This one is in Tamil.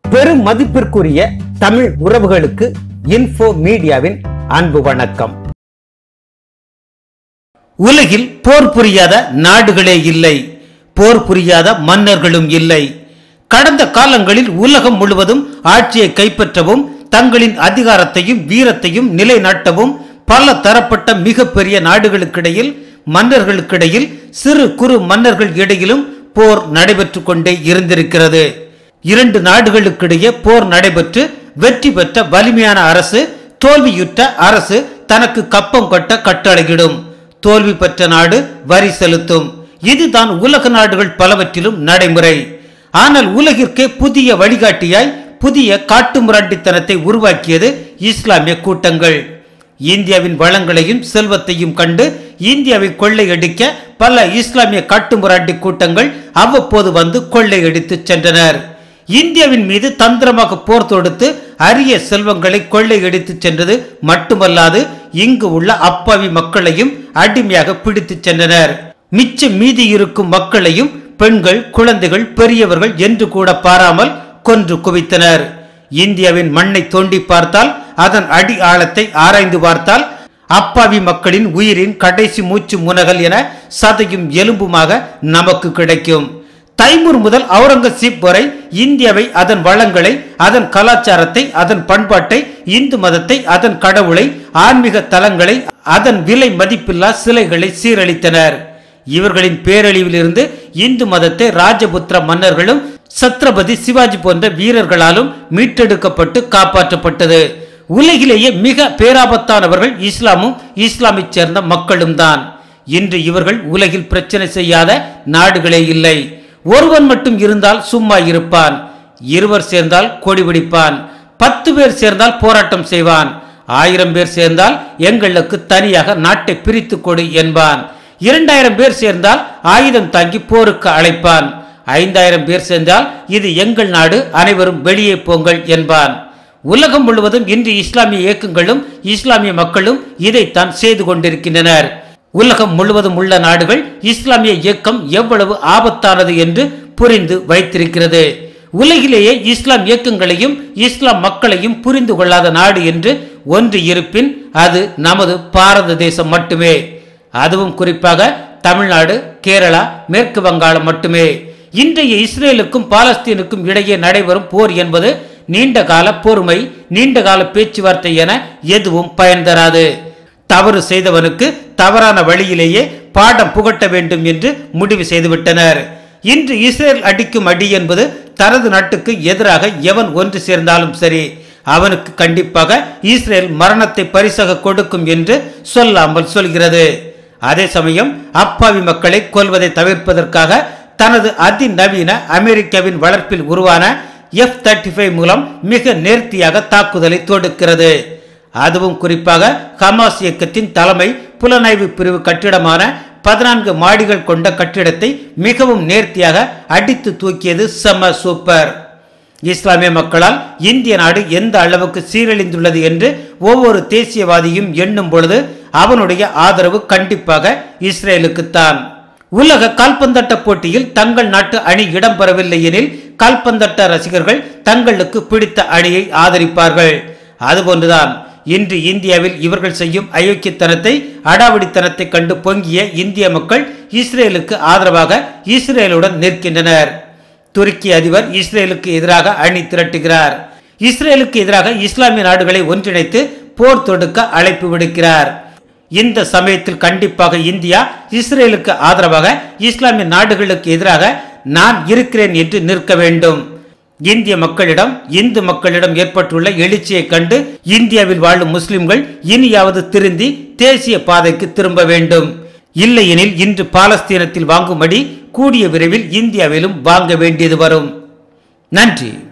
பெரும் மதிப்பிற்குரிய தமிழ் உறவுகளுக்கு இன்ஃபோ மீடியாவின் அன்பு வணக்கம் உலகில் போர் புரியாத நாடுகளே இல்லை போர் புரியாத மன்னர்களும் இல்லை கடந்த காலங்களில் உலகம் முழுவதும் ஆட்சியை கைப்பற்றவும் தங்களின் அதிகாரத்தையும் வீரத்தையும் நிலைநாட்டவும் பல தரப்பட்ட மிகப்பெரிய நாடுகளுக்கிடையில் மன்னர்களுக்கிடையில் சிறு குறு மன்னர்கள் இடையிலும் போர் நடைபெற்றுக் கொண்டே இருந்திருக்கிறது இரண்டு நாடுகளுக்கிடையே போர் நடைபெற்று வெற்றி பெற்ற வலிமையான அரசு தோல்வியுற்ற அரசு தனக்கு கப்பம் கட்ட கட்டளையிடும் தோல்வி பெற்ற நாடு வரி செலுத்தும் இதுதான் உலக நாடுகள் பலவற்றிலும் நடைமுறை ஆனால் உலகிற்கே புதிய வழிகாட்டியாய் புதிய காட்டுமிராண்டித்தனத்தை உருவாக்கியது இஸ்லாமிய கூட்டங்கள் இந்தியாவின் வளங்களையும் செல்வத்தையும் கண்டு இந்தியாவை கொள்ளையடிக்க பல இஸ்லாமிய காட்டுமிராண்டி கூட்டங்கள் அவ்வப்போது வந்து கொள்ளையடித்து சென்றனர் இந்தியாவின் மீது தந்திரமாக போர் தொடுத்து அரிய செல்வங்களை கொள்ளையடித்து சென்றது மட்டுமல்லாது இங்கு உள்ள அப்பாவி மக்களையும் அடிமையாக பிடித்து சென்றனர் மிச்ச மீதி இருக்கும் மக்களையும் பெண்கள் குழந்தைகள் பெரியவர்கள் என்று கூட பாராமல் கொன்று குவித்தனர் இந்தியாவின் மண்ணை தோண்டி பார்த்தால் அதன் அடி ஆழத்தை ஆராய்ந்து பார்த்தால் அப்பாவி மக்களின் உயிரின் கடைசி மூச்சு முனகல் என சதையும் எலும்புமாக நமக்கு கிடைக்கும் தைமூர் முதல் அவுரங்கசீப் வரை இந்தியாவை அதன் வளங்களை அதன் கலாச்சாரத்தை அதன் பண்பாட்டை இந்து மதத்தை அதன் கடவுளை ஆன்மீக தலங்களை அதன் விலை மதிப்பில்லா சிலைகளை சீரழித்தனர் இவர்களின் பேரழிவிலிருந்து இந்து மதத்தை ராஜபுத்திர மன்னர்களும் சத்ரபதி சிவாஜி போன்ற வீரர்களாலும் மீட்டெடுக்கப்பட்டு காப்பாற்றப்பட்டது உலகிலேயே மிக பேராபத்தானவர்கள் இஸ்லாமும் இஸ்லாமைச் சேர்ந்த மக்களும் தான் இன்று இவர்கள் உலகில் பிரச்சனை செய்யாத நாடுகளே இல்லை ஒருவன் மட்டும் இருந்தால் சும்மா இருப்பான் இருவர் சேர்ந்தால் கொடி பிடிப்பான் பத்து பேர் சேர்ந்தால் போராட்டம் செய்வான் ஆயிரம் பேர் சேர்ந்தால் எங்களுக்கு தனியாக நாட்டை பிரித்து கொடு என்பான் இரண்டாயிரம் பேர் சேர்ந்தால் ஆயுதம் தாங்கி போருக்கு அழைப்பான் ஐந்தாயிரம் பேர் சேர்ந்தால் இது எங்கள் நாடு அனைவரும் வெளியே போங்கள் என்பான் உலகம் முழுவதும் இன்று இஸ்லாமிய இயக்கங்களும் இஸ்லாமிய மக்களும் இதைத்தான் செய்து கொண்டிருக்கின்றனர் உலகம் முழுவதும் உள்ள நாடுகள் இஸ்லாமிய இயக்கம் எவ்வளவு ஆபத்தானது என்று புரிந்து வைத்திருக்கிறது உலகிலேயே இஸ்லாம் இயக்கங்களையும் இஸ்லாம் மக்களையும் புரிந்து கொள்ளாத நாடு என்று ஒன்று இருப்பின் அது நமது பாரத தேசம் மட்டுமே அதுவும் குறிப்பாக தமிழ்நாடு கேரளா மேற்கு வங்காளம் மட்டுமே இன்றைய இஸ்ரேலுக்கும் பாலஸ்தீனுக்கும் இடையே நடைபெறும் போர் என்பது நீண்ட கால பொறுமை நீண்ட கால பேச்சுவார்த்தை என எதுவும் பயன் தராது தவறு செய்தவனுக்கு தவறான வழியிலேயே பாடம் புகட்ட வேண்டும் என்று முடிவு செய்துவிட்டனர் இன்று இஸ்ரேல் அடிக்கும் அடி என்பது தனது நாட்டுக்கு எதிராக எவன் ஒன்று சேர்ந்தாலும் சரி அவனுக்கு கண்டிப்பாக இஸ்ரேல் மரணத்தை பரிசாக கொடுக்கும் என்று சொல்லாமல் சொல்கிறது அதே சமயம் அப்பாவி மக்களை கொல்வதை தவிர்ப்பதற்காக தனது அதிநவீன அமெரிக்காவின் வளர்ப்பில் உருவான எஃப் தேர்ட்டி ஃபைவ் மூலம் மிக நேர்த்தியாக தாக்குதலை தொடுக்கிறது அதுவும் குறிப்பாக ஹமாஸ் இயக்கத்தின் தலைமை புலனாய்வு பிரிவு கட்டிடமான பதினான்கு மாடிகள் கொண்ட கட்டிடத்தை மிகவும் நேர்த்தியாக அடித்து தூக்கியது செம சூப்பர் இஸ்லாமிய மக்களால் இந்திய நாடு எந்த அளவுக்கு சீரழிந்துள்ளது என்று ஒவ்வொரு தேசியவாதியும் எண்ணும் பொழுது அவனுடைய ஆதரவு கண்டிப்பாக இஸ்ரேலுக்குத்தான் உலக கால்பந்தாட்ட போட்டியில் தங்கள் நாட்டு அணி இடம்பெறவில்லை எனில் கால்பந்தாட்ட ரசிகர்கள் தங்களுக்கு பிடித்த அணியை ஆதரிப்பார்கள் அதுபோன்றுதான் இன்று இந்தியாவில் இவர்கள் செய்யும் அயோக்கியத்தனத்தை அடாவடித்தனத்தை கண்டு பொங்கிய இந்திய மக்கள் இஸ்ரேலுக்கு ஆதரவாக இஸ்ரேலுடன் நிற்கின்றனர் துருக்கி அதிபர் இஸ்ரேலுக்கு எதிராக அணி திரட்டுகிறார் இஸ்ரேலுக்கு எதிராக இஸ்லாமிய நாடுகளை ஒன்றிணைத்து போர் தொடுக்க அழைப்பு விடுக்கிறார் இந்த சமயத்தில் கண்டிப்பாக இந்தியா இஸ்ரேலுக்கு ஆதரவாக இஸ்லாமிய நாடுகளுக்கு எதிராக நான் இருக்கிறேன் என்று நிற்க வேண்டும் இந்திய மக்களிடம் இந்து மக்களிடம் ஏற்பட்டுள்ள எழுச்சியை கண்டு இந்தியாவில் வாழும் முஸ்லிம்கள் இனியாவது திருந்தி தேசிய பாதைக்கு திரும்ப வேண்டும் இல்லையெனில் இன்று பாலஸ்தீனத்தில் வாங்கும்படி கூடிய விரைவில் இந்தியாவிலும் வாங்க வேண்டியது வரும் நன்றி